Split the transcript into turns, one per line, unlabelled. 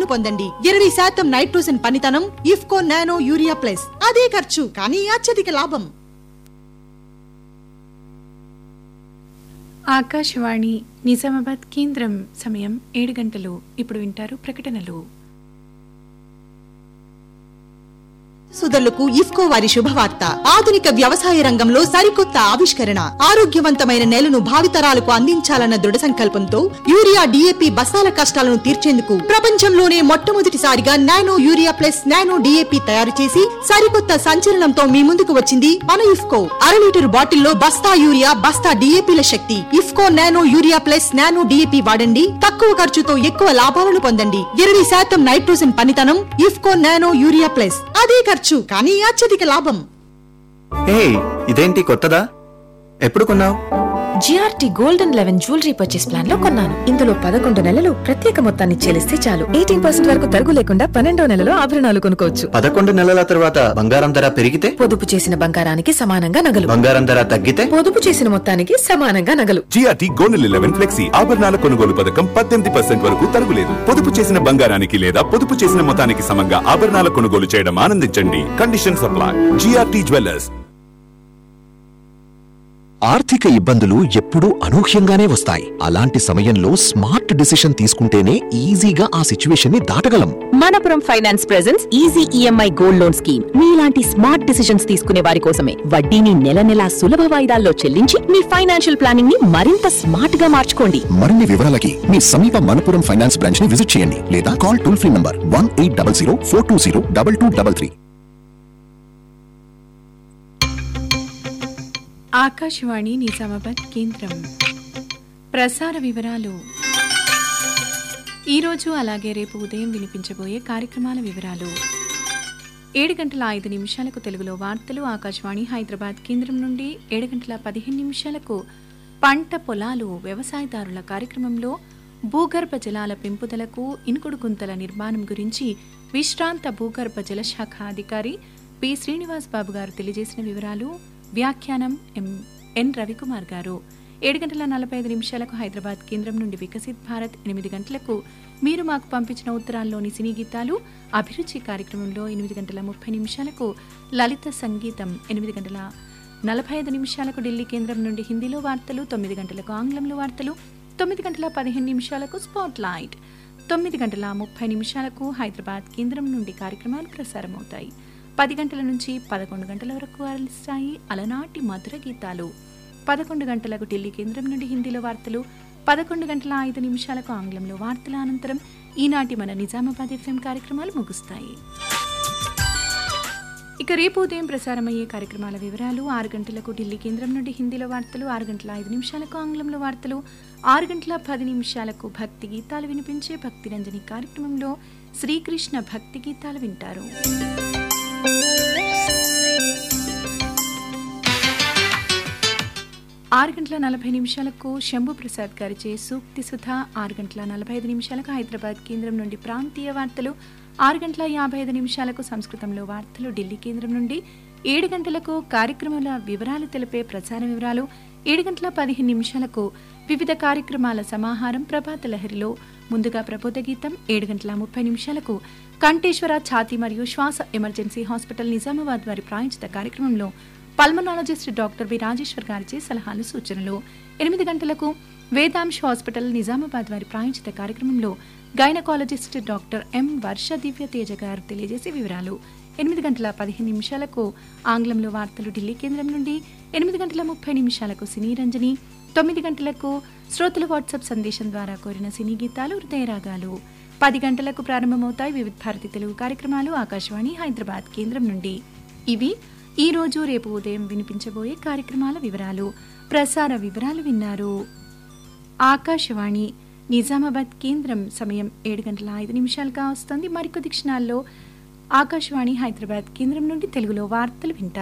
లాభాలను పొందండి ఇరవై శాతం నైట్రోజన్ పనితనం ఇఫ్కో నానో యూరియా ప్లస్ అదే ఖర్చు కానీ అత్యధిక లాభం
ఆకాశవాణి నిజామాబాద్ కేంద్రం సమయం ఏడు గంటలు ఇప్పుడు వింటారు ప్రకటనలు
సుదరులకు ఇఫ్కో వారి శుభవార్త ఆధునిక వ్యవసాయ రంగంలో సరికొత్త ఆవిష్కరణ ఆరోగ్యవంతమైన నేలను భావితరాలకు అందించాలన్న దృఢ సంకల్పంతో యూరియా డిఏపి బస్తాల కష్టాలను తీర్చేందుకు ప్రపంచంలోనే మొట్టమొదటిసారిగా nano urea plus nano DAP తయారు చేసి సరికొత్త సంచలనంతో మీ ముందుకు వచ్చింది మన ఇఫ్కో అర లీటర్ బాటిల్లో బస్తా యూరియా బస్తా డిఏపిల శక్తి IFFCO nano urea plus nano DAP వాడండి తక్కువ ఖర్చుతో ఎక్కువ లాభాలను పొందండి ఇరవై శాతం నైట్రోజన్ పనితనం ఇఫ్కో నానో యూరియా ప్లస్ అదే ఖర్చు కానీ అత్యధిక లాభం
హే ఇదేంటి కొత్తదా ఎప్పుడు కొన్నావు
GRT golden eleven jewellery purchase plan లో కొన్నాను ఇందులో పదకొండు నెలలు ప్రత్యేక మొత్తాన్ని చెల్లిస్తే చాలు ఎయిటీన్ పర్సెంట్ వరకు తరుగు లేకుండా పన్నెండో నెలలో ఆభరణాలు కొనుక్కోవచ్చు
పదకొండు నెలల తర్వాత బంగారం ధర పెరిగితే
పొదుపు చేసిన బంగారానికి సమానంగా నగలు
బంగారం ధర తగ్గితే
పొదుపు చేసిన మొత్తానికి సమానంగా నగలు
జిఆర్టీ గోల్డెన్ లెవెన్ ఫ్లెక్సీ ఆభరణాల కొనుగోలు పథకం పద్దెనిమిది పర్సెంట్ వరకు తరుగులేదు పొదుపు చేసిన బంగారానికి లేదా పొదుపు చేసిన మొత్తానికి సమంగా ఆభరణాల కొనుగోలు చేయడం ఆనందించండి కండిషన్ సప్లై జిఆర్టీ జ్యువెలర్స్
ఆర్థిక ఇబ్బందులు ఎప్పుడూ అనూహ్యంగానే వస్తాయి అలాంటి సమయంలో స్మార్ట్ డిసిషన్ తీసుకుంటేనే ఈజీగా ఆ సిచ్యువేషన్ ని దాటగలం
Manappuram finance presents easy EMI gold loan scheme మీలాంటి స్మార్ట్ డిసిషన్స్ తీసుకునే వారి కోసమే వడ్డీని నెల నెలా సులభ వాయిదాల్లో చెల్లించి మీ ఫైనాన్షియల్ ప్లానింగ్ ని మరింత స్మార్ట్ గా మార్చుకోండి
మరిన్ని వివరాలకి మీ సమీప మనపురం ఫైనాన్స్ బ్రాంచ్ ని విజిట్ చేయండి లేదా call toll free number one eight double zero four two zero double two double three
Akashvani Nizamabad కేంద్రం ప్రసార వివరాలు ఈరోజు అలాగే రేపు ఉదయం వినిపించబోయే కార్యక్రమాల వివరాలు ఏడు గంటల ఐదు నిమిషాలకు తెలుగులో వార్తలు ఆకాశవాణి హైదరాబాద్ కేంద్రం నుండి ఏడు గంటల పదిహేను నిమిషాలకు పంట పొలాలు వ్యవసాయదారుల కార్యక్రమంలో భూగర్భ జలాల పెంపుదలకు ఇనుకుడు గుంతల నిర్మాణం గురించి విశ్రాంత భూగర్భ జల శాఖ అధికారి పి శ్రీనివాస్ బాబు గారు తెలియజేసిన వివరాలు వ్యాఖ్యానం ఎం ఎన్ రవికుమార్ గారు ఏడు గంటల నలభై ఐదు నిమిషాలకు హైదరాబాద్ కేంద్రం నుండి వికసిత్ భారత్ ఎనిమిది గంటలకు మీరు మాకు పంపించిన ఉత్తరాల్లోని సినీ గీతాలు అభిరుచి కార్యక్రమంలో ఎనిమిది గంటల ముప్పై నిమిషాలకు లలిత సంగీతం ఎనిమిది గంటల నలభై ఐదు నిమిషాలకు ఢిల్లీ కేంద్రం నుండి హిందీలో వార్తలు తొమ్మిది గంటలకు ఆంగ్లంలో వార్తలు తొమ్మిది గంటల పదిహేను నిమిషాలకు స్పాట్ లైట్ తొమ్మిది గంటల ముప్పై నిమిషాలకు హైదరాబాద్ కేంద్రం నుండి కార్యక్రమాలు ప్రసారమవుతాయి పది గంటల నుంచి పదకొండు గంటల వరకు అలస్తాయి అలనాటి మధుర గీతాలు పదకొండు గంటలకు ఢిల్లీ కేంద్రం నుండి హిందీలో వార్తలు పదకొండు గంటల ఐదు నిమిషాలకు ఆంగ్లంలో వార్తల అనంతరం ఈనాటి మన నిజామాబాద్ ఎఫ్ఎం కార్యక్రమాలు ముగుస్తాయి ఇక రేపు ఉదయం ప్రసారమయ్యే కార్యక్రమాల వివరాలు ఆరు గంటలకు ఢిల్లీ కేంద్రం నుండి హిందీలో వార్తలు ఆరు గంటల ఐదు నిమిషాలకు ఆంగ్లంలో వార్తలు ఆరు గంటల పది నిమిషాలకు భక్తి గీతాలు వినిపించే భక్తి రంజని కార్యక్రమంలో శ్రీకృష్ణ భక్తి గీతాలు వింటారు ఆరు గంటల నలభై నిమిషాలకు శంభు ప్రసాద్ గారిచే సూక్తి సుధ ఆరు గంటల నలభై ఐదు నిమిషాలకు హైదరాబాద్ కేంద్రం నుండి ప్రాంతీయ వార్తలు ఆరు గంటల యాభై ఐదు నిమిషాలకు సంస్కృతంలో వార్తలు ఢిల్లీ కేంద్రం నుండి ఏడు గంటలకు కార్యక్రమాల వివరాలు తెలిపే ప్రసార వివరాలు ఏడు గంటల పదిహేను నిమిషాలకు వివిధ కార్యక్రమాల సమాహారం ప్రభాత లహరిలో ముందుగా ప్రబోధ గీతం ఏడు గంటల ముప్పై నిమిషాలకు కంఠేశ్వర ఛాతీ మరియు శ్వాస ఎమర్జెన్సీ హాస్పిటల్ నిజామాబాద్ వారి ప్రాయోజిత కార్యక్రమంలో పల్మనాలజిస్ట్ డాక్టర్ వి రాజేశ్వర్ గారిచే సలహాలు సూచనలు ఎనిమిది గంటలకు వేదాంశ్ హాస్పిటల్ నిజామాబాద్ వారి ప్రాయోజిత కార్యక్రమంలో gynaecologist doctor M Varsha Divya Teja garu తెలియజేసే వివరాలు ఎనిమిది గంటల పదిహేను నిమిషాలకు ఆంగ్లంలో వార్తలు ఢిల్లీ కేంద్రం నుండి ఎనిమిది గంటల ముప్పై నిమిషాలకు సినీ రంజని తొమ్మిది గంటలకు శ్రోతల వాట్సాప్ సందేశం ద్వారా కోరిన సినీ గీతాలు హృదయరాగాలు పది గంటలకు ప్రారంభమవుతాయి వివిధ భారతి తెలుగు కార్యక్రమాలు ఆకాశవాణి హైదరాబాద్ కేంద్రం నుండి ఇవి ఈ రోజు రేపు ఉదయం వినిపించబోయే కార్యక్రమాల వివరాలు ప్రసార వివరాలు విన్నారు ఆకాశవాణి నిజామాబాద్ కేంద్రం సమయం ఏడు గంటల ఐదు నిమిషాలుగా వస్తుంది మరికొద్ది క్షణాల్లో ఆకాశవాణి హైదరాబాద్ కేంద్రం నుండి తెలుగులో వార్తలు వింటారు